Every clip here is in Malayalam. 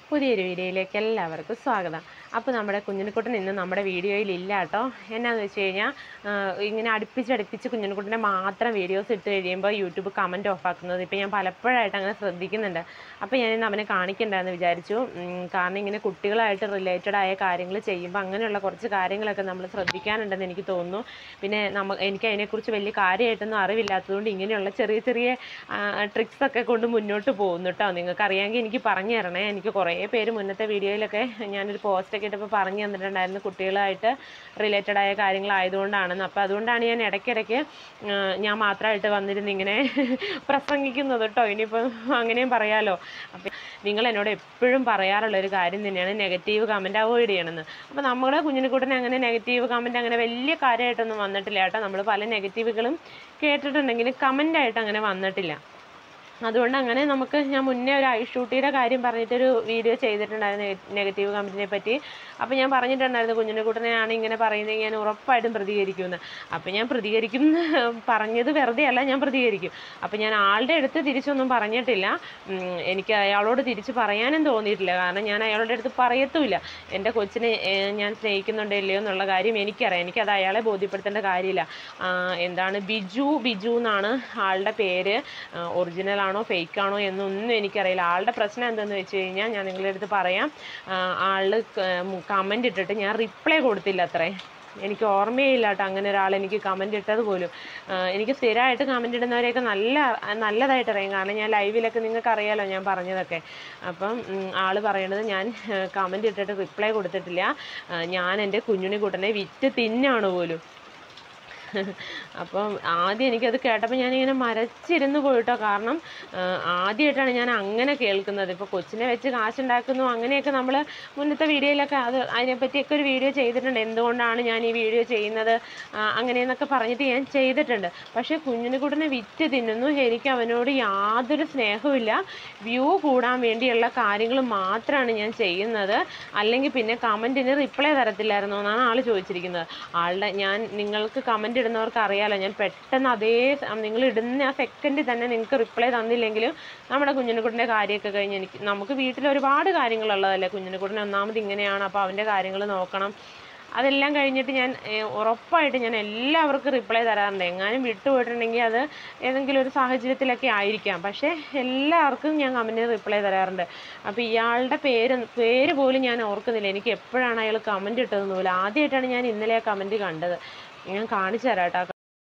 പുതിയൊരു വീഡിയോയിലേക്ക് എല്ലാവർക്കും സ്വാഗതം അപ്പോൾ നമ്മുടെ കുഞ്ഞിനിക്കുട്ടൻ ഇന്ന് നമ്മുടെ വീഡിയോയിൽ ഇല്ല കേട്ടോ എന്നാന്ന് വെച്ച് കഴിഞ്ഞാൽ ഇങ്ങനെ അടുപ്പിച്ചടുപ്പിച്ച് കുഞ്ഞിനിക്കുട്ടനെ മാത്രം വീഡിയോസ് ഇട്ട് കഴിയുമ്പോൾ യൂട്യൂബ് കമൻറ്റ് ഓഫ് ആക്കുന്നത് ഇപ്പോൾ ഞാൻ പലപ്പോഴായിട്ട് അങ്ങനെ ശ്രദ്ധിക്കുന്നുണ്ട് അപ്പോൾ ഞാൻ ഇന്ന് അവനെ കാണിക്കണ്ടെന്ന് വിചാരിച്ചു ഉം, കാരണം ഇങ്ങനെ കുട്ടികളായിട്ട് റിലേറ്റഡ് ആയ കാര്യങ്ങൾ ചെയ്യുമ്പോൾ അങ്ങനെയുള്ള കുറച്ച് കാര്യങ്ങളൊക്കെ നമ്മൾ ശ്രദ്ധിക്കാനുണ്ടെന്ന് എനിക്ക് തോന്നുന്നു പിന്നെ നമ്മ എനിക്ക് അതിനെക്കുറിച്ച് വലിയ കാര്യമായിട്ടൊന്നും അറിവില്ലാത്തതുകൊണ്ട് ഇങ്ങനെയുള്ള ചെറിയ ചെറിയ ട്രിക്സ് ഒക്കെ കൊണ്ട് മുന്നോട്ട് പോകുന്നു കേട്ടോ നിങ്ങൾക്ക് അറിയാമെങ്കിൽ എനിക്ക് പറഞ്ഞു തരണേ എനിക്ക് കുറേ പേര് മുന്നത്തെ വീഡിയോയിലൊക്കെ ഞാനൊരു പോസ്റ്റൊക്കെ ഇട്ടപ്പോൾ പറഞ്ഞു തന്നിട്ടുണ്ടായിരുന്നു കുട്ടികളായിട്ട് റിലേറ്റഡ് ആയ കാര്യങ്ങളായതുകൊണ്ടാണെന്ന് അപ്പോൾ അതുകൊണ്ടാണ് ഞാൻ ഇടയ്ക്കിടയ്ക്ക് ആ, ഞാൻ മാത്രമായിട്ട് വന്നിരുന്ന് ഇങ്ങനെ പ്രസംഗിക്കുന്നത് കേട്ടോ ഇനിയിപ്പോൾ അങ്ങനെയും പറയാലോ അപ്പം നിങ്ങൾ എന്നോട് എപ്പോഴും പറയാറുള്ള ഒരു കാര്യം തന്നെയാണ് നെഗറ്റീവ് കമൻറ്റ് അവോയ്ഡ് ചെയ്യണമെന്ന് അപ്പോൾ നമ്മുടെ കുഞ്ഞിനെക്കൂട്ടിന് അങ്ങനെ നെഗറ്റീവ് കമൻറ്റ് അങ്ങനെ വലിയ കാര്യമായിട്ടൊന്നും വന്നിട്ടില്ല കേട്ടോ നമ്മൾ പല നെഗറ്റീവുകളും കേട്ടിട്ടുണ്ടെങ്കിലും കമൻ്റായിട്ട് അങ്ങനെ വന്നിട്ടില്ല അതുകൊണ്ട് അങ്ങനെ നമുക്ക് ഞാൻ മുന്നേ ഒരു ഐ ഷൂട്ടിയുടെ കാര്യം പറഞ്ഞിട്ടൊരു വീഡിയോ ചെയ്തിട്ടുണ്ടായിരുന്നു നെഗറ്റീവ് കമൻറ്റിനെ പറ്റി അപ്പോൾ ഞാൻ പറഞ്ഞിട്ടുണ്ടായിരുന്നു കുഞ്ഞിനെ കൂട്ടനെയാണ് ഇങ്ങനെ പറയുന്നത് ഞാൻ ഉറപ്പായിട്ടും പ്രതികരിക്കുമെന്ന് അപ്പോൾ ഞാൻ പ്രതികരിക്കും എന്ന് പറഞ്ഞത് വെറുതെ അല്ല ഞാൻ പ്രതികരിക്കും അപ്പോൾ ഞാൻ ആളുടെ അടുത്ത് തിരിച്ചൊന്നും പറഞ്ഞിട്ടില്ല ഉം, എനിക്ക് അയാളോട് തിരിച്ച് പറയാനും തോന്നിയിട്ടില്ല കാരണം ഞാൻ അയാളുടെ അടുത്ത് പറയത്തുമില്ല എൻ്റെ കൊച്ചിനെ ഏഹ്, ഞാൻ സ്നേഹിക്കുന്നുണ്ടോ ഇല്ലയോ എന്നുള്ള കാര്യം എനിക്കറിയാം എനിക്കത് അയാളെ ബോധ്യപ്പെടുത്തേണ്ട കാര്യമില്ല ആ, എന്താണ് ബിജു ബിജു എന്നാണ് ആളുടെ പേര് ഒറിജിനൽ ആണോ ഫേക്ക് ആണോ എന്നൊന്നും എനിക്കറിയില്ല ആളുടെ പ്രശ്നം എന്തെന്ന് വെച്ച് കഴിഞ്ഞാൽ ഞാൻ നിങ്ങളുടെ അടുത്ത് പറയാം ആ, ആള് കമൻ്റ് ഇട്ടിട്ട് ഞാൻ റിപ്ലൈ കൊടുത്തില്ല അത്രേ എനിക്ക് ഓർമ്മയില്ല കേട്ടോ അങ്ങനെ ഒരാൾ എനിക്ക് കമൻ്റ് ഇട്ടത് പോലും ആ, എനിക്ക് സ്ഥിരമായിട്ട് കമൻ്റ് ഇടുന്നവരെയൊക്കെ നല്ല നല്ലതായിട്ട് അറിയാം കാരണം ഞാൻ ലൈവിലൊക്കെ നിങ്ങൾക്ക് അറിയാലോ ഞാൻ പറഞ്ഞതൊക്കെ അപ്പം ഉം, ആള് പറയണത് ഞാൻ കമൻ്റ് ഇട്ടിട്ട് റിപ്ലൈ കൊടുത്തിട്ടില്ല ആ, ഞാൻ എൻ്റെ കുഞ്ഞുണി കുട്ടനെ വിറ്റ് തിന്നാണ് പോലും അപ്പം ആദ്യം എനിക്കത് കേട്ടപ്പോൾ ഞാനിങ്ങനെ മരച്ചിരുന്ന് പോയിട്ടോ കാരണം ആദ്യമായിട്ടാണ് ഞാൻ അങ്ങനെ കേൾക്കുന്നത് ഇപ്പോൾ കൊച്ചിനെ വെച്ച് കാശുണ്ടാക്കുന്നു അങ്ങനെയൊക്കെ നമ്മൾ മുന്നത്തെ വീഡിയോയിലൊക്കെ അത് അതിനെപ്പറ്റിയൊക്കെ ഒരു വീഡിയോ ചെയ്തിട്ടുണ്ട് എന്തുകൊണ്ടാണ് ഞാൻ ഈ വീഡിയോ ചെയ്യുന്നത് ആ, അങ്ങനെയെന്നൊക്കെ പറഞ്ഞിട്ട് ഞാൻ ചെയ്തിട്ടുണ്ട് പക്ഷേ കുഞ്ഞിനെക്കുട്ടനെ വിറ്റ് തിന്നുന്നു എനിക്ക് അവനോട് യാതൊരു സ്നേഹവുമില്ല വ്യൂ കൂടാൻ വേണ്ടിയുള്ള കാര്യങ്ങൾ മാത്രമാണ് ഞാൻ ചെയ്യുന്നത് അല്ലെങ്കിൽ പിന്നെ കമൻറ്റിന് റിപ്ലൈ തരത്തില്ലായിരുന്നോ എന്നാണ് ആൾ ചോദിച്ചിരിക്കുന്നത് ആളുടെ ഞാൻ നിങ്ങൾക്ക് കമൻ്റ് ഇടുന്നവർക്ക് അറിയാലോ ഞാൻ പെട്ടെന്ന് അതേ സ- നിങ്ങൾ ഇടുന്ന ആ സെക്കൻഡിൽ തന്നെ നിങ്ങൾക്ക് റിപ്ലൈ തന്നില്ലെങ്കിലും നമ്മുടെ കുഞ്ഞിനെക്കുട്ടിൻ്റെ കാര്യമൊക്കെ കഴിഞ്ഞ് എനിക്ക് നമുക്ക് വീട്ടിൽ ഒരുപാട് കാര്യങ്ങളുള്ളതല്ലേ കുഞ്ഞിനെക്കുട്ടിനെ ഒന്നാമത് ഇങ്ങനെയാണ് അപ്പോൾ അവൻ്റെ കാര്യങ്ങൾ നോക്കണം അതെല്ലാം കഴിഞ്ഞിട്ട് ഞാൻ ഏഹ്, ഉറപ്പായിട്ട് ഞാൻ എല്ലാവർക്കും റിപ്ലൈ തരാറുണ്ട് എങ്ങാനും വിട്ടുപോയിട്ടുണ്ടെങ്കിൽ അത് ഏതെങ്കിലും ഒരു സാഹചര്യത്തിലൊക്കെ ആയിരിക്കാം പക്ഷേ എല്ലാവർക്കും ഞാൻ കമൻറ്റിന് റിപ്ലൈ തരാറുണ്ട് അപ്പോൾ ഇയാളുടെ പേര് പേര് പോലും ഞാൻ ഓർക്കുന്നില്ല എനിക്ക് എപ്പോഴാണ് അയാൾ കമൻറ്റ് ഇട്ടതെന്ന് പോലും ആദ്യമായിട്ടാണ് ഞാൻ ഇന്നലെ ആ കമൻറ്റ് കണ്ടത് ഞാൻ കാണിച്ചു തരാം കേട്ടോ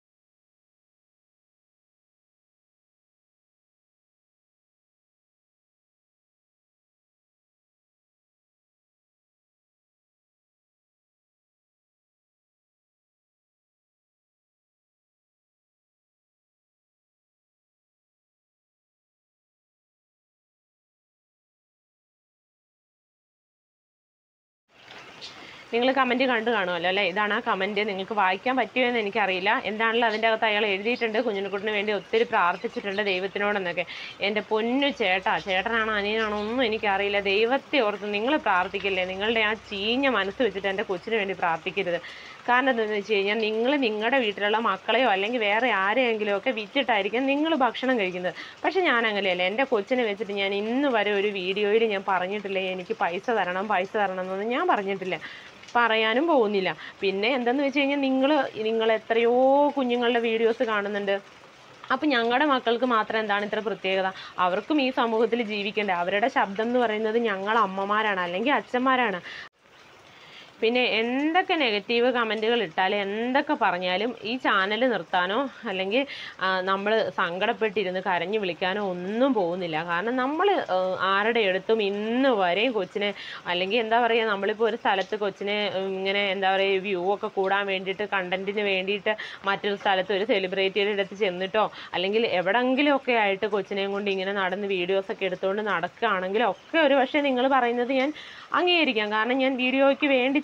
നിങ്ങൾ കമൻറ്റ് കണ്ടു കാണുമല്ലോ അല്ലേ ഇതാണ് ആ കമൻറ്റ് നിങ്ങൾക്ക് വായിക്കാൻ പറ്റുമോ എന്ന് എനിക്കറിയില്ല എന്താണല്ലോ അതിൻ്റെ അകത്ത് അയാൾ എഴുതിയിട്ടുണ്ട് കുഞ്ഞിനെക്കുട്ടിന് വേണ്ടി ഒത്തിരി പ്രാർത്ഥിച്ചിട്ടുണ്ട് ദൈവത്തിനോടെന്നൊക്കെ എൻ്റെ പൊന്നു ചേട്ടാ ചേട്ടനാണോ അനിയനാണോ ഒന്നും എനിക്കറിയില്ല ദൈവത്തെ ഓർത്ത് നിങ്ങൾ പ്രാർത്ഥിക്കില്ലേ നിങ്ങളുടെ ആ ചീഞ്ഞ മനസ്സ് വെച്ചിട്ട് എൻ്റെ കൊച്ചിന് വേണ്ടി പ്രാർത്ഥിക്കരുത് കാരണം എന്താണെന്ന് വെച്ച് കഴിഞ്ഞാൽ നിങ്ങൾ നിങ്ങളുടെ വീട്ടിലുള്ള മക്കളെയോ അല്ലെങ്കിൽ വേറെ ആരെയെങ്കിലും ഒക്കെ വിറ്റിട്ടായിരിക്കും നിങ്ങൾ ഭക്ഷണം കഴിക്കുന്നത് പക്ഷെ ഞാൻ അങ്ങനെയല്ല എൻ്റെ കൊച്ചിനെ വെച്ചിട്ട് ഞാൻ ഇന്ന് വരെ ഒരു വീഡിയോയിൽ ഞാൻ പറഞ്ഞിട്ടില്ല എനിക്ക് പൈസ തരണം പൈസ തരണം എന്നൊന്നും ഞാൻ പറഞ്ഞിട്ടില്ല പറയാനും പോകുന്നില്ല പിന്നെ എന്തെന്ന് വെച്ച് കഴിഞ്ഞാൽ നിങ്ങൾ നിങ്ങൾ എത്രയോ കുഞ്ഞുങ്ങളുടെ വീഡിയോസ് കാണുന്നുണ്ട് അപ്പം ഞങ്ങളുടെ മക്കൾക്ക് മാത്രം എന്താണ് ഇത്ര പ്രത്യേകത അവർക്കും ഈ സമൂഹത്തിൽ ജീവിക്കണ്ടേ അവരുടെ ശബ്ദം എന്ന് പറയുന്നത് ഞങ്ങൾ അമ്മമാരാണ് അല്ലെങ്കിൽ അച്ഛന്മാരാണ് പിന്നെ എന്തൊക്കെ നെഗറ്റീവ് കമൻറ്റുകൾ ഇട്ടാലും എന്തൊക്കെ പറഞ്ഞാലും ഈ ചാനൽ നിർത്താനോ അല്ലെങ്കിൽ നമ്മൾ സങ്കടപ്പെട്ടിരുന്ന് കരഞ്ഞു വിളിക്കാനോ ഒന്നും പോകുന്നില്ല കാരണം നമ്മൾ ആരുടെ അടുത്തും ഇന്ന് വരെയും കൊച്ചിനെ അല്ലെങ്കിൽ എന്താ പറയുക നമ്മളിപ്പോൾ ഒരു സ്ഥലത്ത് കൊച്ചിനെ ഉം, ഇങ്ങനെ എന്താ പറയുക വ്യൂ ഒക്കെ കൂടാൻ വേണ്ടിയിട്ട് കണ്ടന്റിന് വേണ്ടിയിട്ട് മറ്റൊരു സ്ഥലത്ത് ഒരു സെലിബ്രിറ്റിയുടെ അടുത്ത് ചെന്നിട്ടോ അല്ലെങ്കിൽ എവിടെങ്കിലും ഒക്കെ ആയിട്ട് കൊച്ചിനെയും കൊണ്ട് ഇങ്ങനെ നടന്ന് വീഡിയോസൊക്കെ എടുത്തുകൊണ്ട് നടക്കുകയാണെങ്കിലും ഒക്കെ ഒരു പക്ഷേ നിങ്ങൾ പറയുന്നത് ഞാൻ അംഗീകരിക്കാം കാരണം ഞാൻ വീഡിയോയ്ക്ക് വേണ്ടി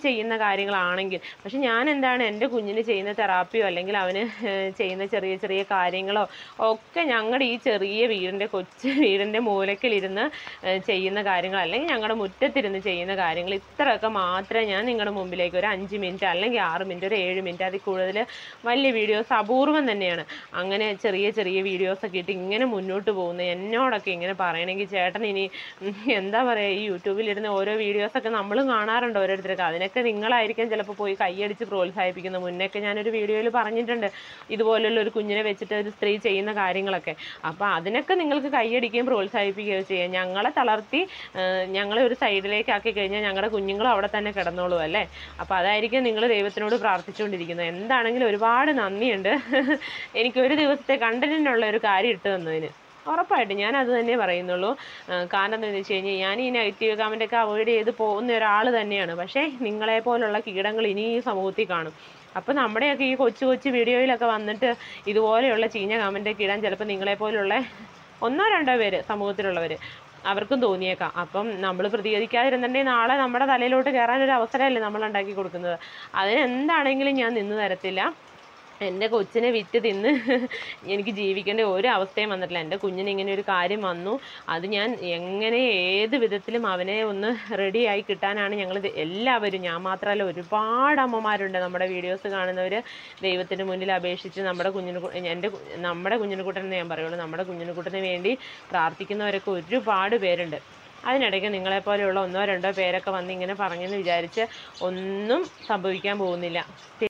ചെയ്യുന്ന കാര്യങ്ങളാണെങ്കിൽ പക്ഷെ ഞാൻ എന്താണ് എൻ്റെ കുഞ്ഞിന് ചെയ്യുന്ന തെറാപ്പിയോ അല്ലെങ്കിൽ അവന് ഏഹ്, ചെയ്യുന്ന ചെറിയ ചെറിയ കാര്യങ്ങളോ ഒക്കെ ഞങ്ങളുടെ ഈ ചെറിയ വീടിൻ്റെ കൊച്ചു വീടിൻ്റെ മൂലക്കിലിരുന്ന് ഏഹ്, ചെയ്യുന്ന കാര്യങ്ങൾ അല്ലെങ്കിൽ ഞങ്ങളുടെ മുറ്റത്തിരുന്ന് ചെയ്യുന്ന കാര്യങ്ങൾ ഇത്രയൊക്കെ മാത്രമേ ഞാൻ നിങ്ങളുടെ മുമ്പിലേക്ക് ഒരു അഞ്ച് മിനിറ്റ് അല്ലെങ്കിൽ ആറ് മിനിറ്റ് ഒരു ഏഴ് മിനിറ്റ് അതിൽ കൂടുതൽ വലിയ വീഡിയോസ് അപൂർവം തന്നെയാണ് അങ്ങനെ ചെറിയ ചെറിയ വീഡിയോസൊക്കെ ഇട്ട് ഇങ്ങനെ മുന്നോട്ട് പോകുന്നത് എന്നോടൊക്കെ ഇങ്ങനെ പറയണമെങ്കിൽ ചേട്ടൻ ഇനി ഉം, എന്താ പറയുക ഈ യൂട്യൂബിലിരുന്ന് ഓരോ വീഡിയോസൊക്കെ നമ്മളും കാണാറുണ്ട് ഓരോരുത്തർക്ക് അതിനൊക്കെ നിങ്ങളായിരിക്കും ചിലപ്പോൾ പോയി കൈയടിച്ച് പ്രോത്സാഹിപ്പിക്കുന്നത് മുന്നൊക്കെ ഞാനൊരു വീഡിയോയിൽ പറഞ്ഞിട്ടുണ്ട് ഇതുപോലുള്ള ഒരു കുഞ്ഞിനെ വെച്ചിട്ട് ഒരു സ്ത്രീ ചെയ്യുന്ന കാര്യങ്ങളൊക്കെ അപ്പോൾ അതിനൊക്കെ നിങ്ങൾക്ക് കൈയടിക്കുകയും പ്രോത്സാഹിപ്പിക്കുകയോ ചെയ്യാം ഞങ്ങളെ തളർത്തി ഏഹ്, ഞങ്ങളെ ഒരു സൈഡിലേക്ക് ആക്കി കഴിഞ്ഞാൽ ഞങ്ങളുടെ കുഞ്ഞുങ്ങളും അവിടെ തന്നെ കിടന്നോളൂ അല്ലേ അപ്പോൾ അതായിരിക്കും നിങ്ങൾ ദൈവത്തിനോട് പ്രാർത്ഥിച്ചുകൊണ്ടിരിക്കുന്നത് എന്താണെങ്കിലും ഒരുപാട് നന്ദിയുണ്ട് എനിക്ക് ഒരു ദിവസത്തെ കണ്ടന്റിനുള്ള ഒരു കാര്യം ഇട്ട് തന്നതിന് ഉറപ്പായിട്ടും ഞാൻ അത് തന്നെ പറയുന്നുള്ളൂ ആ, കാരണം എന്താണെന്ന് വെച്ച് കഴിഞ്ഞാൽ ഞാൻ ഈ നെഗറ്റീവ് കമൻ്റ് ഒക്കെ അവോയ്ഡ് ചെയ്ത് പോകുന്ന ഒരാൾ തന്നെയാണ് പക്ഷേ നിങ്ങളെ പോലുള്ള കീടങ്ങൾ ഇനി ഈ സമൂഹത്തിൽ കാണും അപ്പോൾ നമ്മുടെയൊക്കെ ഈ കൊച്ചു കൊച്ചു വീഡിയോയിലൊക്കെ വന്നിട്ട് ഇതുപോലെയുള്ള ചീഞ്ഞ കമൻ്റൊക്കെ ഇടാൻ ചിലപ്പോൾ നിങ്ങളെ പോലുള്ള ഒന്നോ രണ്ടോ പേര് സമൂഹത്തിലുള്ളവർ അവർക്കും തോന്നിയേക്കാം അപ്പം നമ്മൾ പ്രതികരിക്കാതിരുന്നുണ്ടെങ്കിൽ നാളെ നമ്മുടെ തലയിലോട്ട് കയറാൻ ഒരു അവസരമല്ലേ നമ്മൾ ഉണ്ടാക്കി കൊടുക്കുന്നത് അതിന് എന്താണെങ്കിലും ഞാൻ നിന്ന് തരത്തില്ല എൻ്റെ കൊച്ചിനെ വിറ്റ് തിന്ന് എനിക്ക് ജീവിക്കേണ്ട ഒരു അവസ്ഥയും വന്നിട്ടില്ല എൻ്റെ കുഞ്ഞിന് ഇങ്ങനെ ഒരു കാര്യം വന്നു അത് ഞാൻ എങ്ങനെ ഏത് വിധത്തിലും അവനെ ഒന്ന് റെഡിയായി കിട്ടാനാണ് ഞങ്ങൾ എല്ലാവരും ഞാൻ മാത്രമല്ല ഒരുപാട് അമ്മമാരുണ്ട് നമ്മുടെ വീഡിയോസ് കാണുന്നവർ ദൈവത്തിന് മുന്നിൽ അപേക്ഷിച്ച് നമ്മുടെ കുഞ്ഞിന് കു- എൻ്റെ കു- നമ്മുടെ കുഞ്ഞിനുകുട്ടൻ എന്ന് ഞാൻ പറയുള്ളൂ നമ്മുടെ കുഞ്ഞിനുകുട്ടന് വേണ്ടി പ്രാർത്ഥിക്കുന്നവരൊക്കെ ഒരുപാട് പേരുണ്ട് അതിനിടയ്ക്ക് നിങ്ങളെപ്പോലെയുള്ള ഒന്നോ രണ്ടോ പേരൊക്കെ വന്ന് ഇങ്ങനെ പറഞ്ഞെന്ന് വിചാരിച്ച് ഒന്നും സംഭവിക്കാൻ പോകുന്നില്ല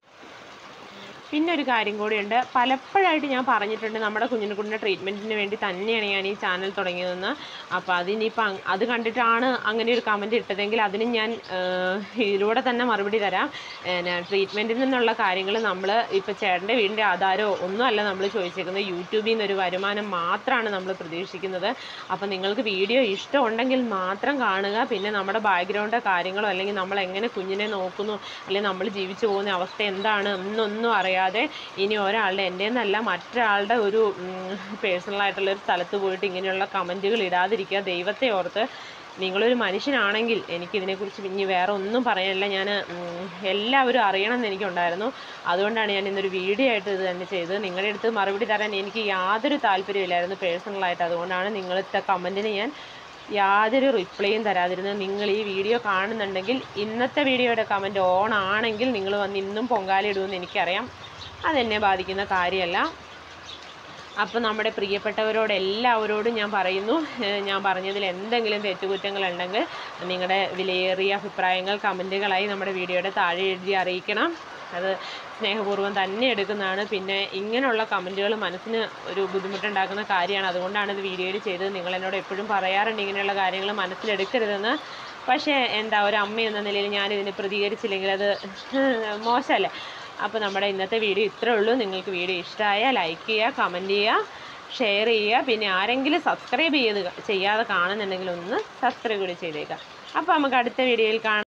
പിന്നെ ഒരു കാര്യം കൂടിയുണ്ട് പലപ്പോഴായിട്ട് ഞാൻ പറഞ്ഞിട്ടുണ്ട് നമ്മുടെ കുഞ്ഞിനെക്കുട്ടിൻ്റെ ട്രീറ്റ്മെൻറ്റിന് വേണ്ടി തന്നെയാണ് ഞാൻ ഈ ചാനൽ തുടങ്ങിയതെന്ന് അപ്പോൾ അതിനിപ്പോൾ അങ്- അത് കണ്ടിട്ടാണ് അങ്ങനെ ഒരു കമൻറ്റ് ഇട്ടതെങ്കിൽ അതിന് ഞാൻ ഏഹ്, ഇതിലൂടെ തന്നെ മറുപടി തരാം ട്രീറ്റ്മെൻറ്റിൽ നിന്നുള്ള കാര്യങ്ങൾ നമ്മൾ ഇപ്പോൾ ചേട്ടൻ്റെ വീടിൻ്റെ ആധാരമോ ഒന്നുമല്ല നമ്മൾ ചോദിച്ചേക്കുന്നത് യൂട്യൂബിൽ നിന്നൊരു വരുമാനം മാത്രമാണ് നമ്മൾ പ്രതീക്ഷിക്കുന്നത് അപ്പോൾ നിങ്ങൾക്ക് വീഡിയോ ഇഷ്ടമുണ്ടെങ്കിൽ മാത്രം കാണുക പിന്നെ നമ്മുടെ ബാക്ക്ഗ്രൗണ്ട് കാര്യങ്ങളോ അല്ലെങ്കിൽ നമ്മൾ എങ്ങനെ കുഞ്ഞിനെ നോക്കുന്നു അല്ലെങ്കിൽ നമ്മൾ ജീവിച്ചു പോകുന്ന അവസ്ഥ എന്താണ് എന്നൊന്നും അറിയാതെ ഇനി ഒരാളുടെ എൻ്റെ എന്നല്ല മറ്റൊരാളുടെ ഒരു പേഴ്സണൽ ആയിട്ടുള്ള ഒരു സ്ഥലത്ത് പോയിട്ട് ഇങ്ങനെയുള്ള കമൻറ്റുകൾ ഇടാതിരിക്കുക ദൈവത്തെ ഓർത്ത് നിങ്ങളൊരു മനുഷ്യനാണെങ്കിൽ എനിക്കിതിനെക്കുറിച്ച് ഇനി വേറെ ഒന്നും പറയാനില്ല ഞാൻ എല്ലാവരും അറിയണം എന്ന് എനിക്കുണ്ടായിരുന്നു അതുകൊണ്ടാണ് ഞാൻ ഇന്നൊരു വീഡിയോ ആയിട്ട് ഇത് തന്നെ ചെയ്തത് നിങ്ങളുടെ അടുത്ത് മറുപടി തരാൻ എനിക്ക് യാതൊരു താല്പര്യമില്ലായിരുന്നു പേഴ്സണലായിട്ട് അതുകൊണ്ടാണ് നിങ്ങളിട്ട കമൻറ്റിന് ഞാൻ യാതൊരു റിപ്ലൈയും തരാതിരുന്നത് നിങ്ങൾ ഈ വീഡിയോ കാണുന്നുണ്ടെങ്കിൽ ഇന്നത്തെ വീഡിയോയുടെ കമൻറ്റ് ഓൺ ആണെങ്കിൽ നിങ്ങൾ വന്ന് ഇന്നും പൊങ്കാലിടുമെന്ന് എനിക്കറിയാം അതെന്നെ ബാധിക്കുന്ന കാര്യമല്ല അപ്പോൾ നമ്മുടെ പ്രിയപ്പെട്ടവരോട് എല്ലാവരോടും ഞാൻ പറയുന്നു ഏഹ് ഞാൻ പറഞ്ഞതിൽ എന്തെങ്കിലും തെറ്റുകുറ്റങ്ങളുണ്ടെങ്കിൽ നിങ്ങളുടെ വിലയേറിയ അഭിപ്രായങ്ങൾ കമൻറ്റുകളായി നമ്മുടെ വീഡിയോയുടെ താഴെ എഴുതി അറിയിക്കണം അത് സ്നേഹപൂർവ്വം തന്നെ എടുക്കുന്നതാണ് പിന്നെ ഇങ്ങനെയുള്ള കമൻറ്റുകൾ മനസ്സിന് ഒരു ബുദ്ധിമുട്ടുണ്ടാക്കുന്ന കാര്യമാണ് അതുകൊണ്ടാണ് ഇത് വീഡിയോയിൽ ചെയ്തത് നിങ്ങൾ എന്നോട് എപ്പോഴും പറയാറുണ്ട് ഇങ്ങനെയുള്ള കാര്യങ്ങൾ മനസ്സിലെടുക്കരുതെന്ന് പക്ഷേ എന്താ ഒരു അമ്മ എന്ന നിലയിൽ ഞാനിതിന് പ്രതികരിച്ചില്ലെങ്കിൽ അത് മോശമല്ലേ അപ്പോൾ നമ്മുടെ ഇന്നത്തെ വീഡിയോ ഇത്രേ ഉള്ളൂ നിങ്ങൾക്ക് വീഡിയോ ഇഷ്ടമായാൽ ലൈക്ക് ചെയ്യുക കമൻറ്റ് ചെയ്യുക ഷെയർ ചെയ്യുക പിന്നെ ആരെങ്കിലും സബ്സ്ക്രൈബ് ചെയ്ത് ചെയ്യാതെ കാണുന്നുണ്ടെങ്കിൽ ഒന്ന് സബ്സ്ക്രൈബ് കൂടി ചെയ്തേക്കാം അപ്പോൾ നമുക്ക് അടുത്ത വീഡിയോയിൽ കാണാം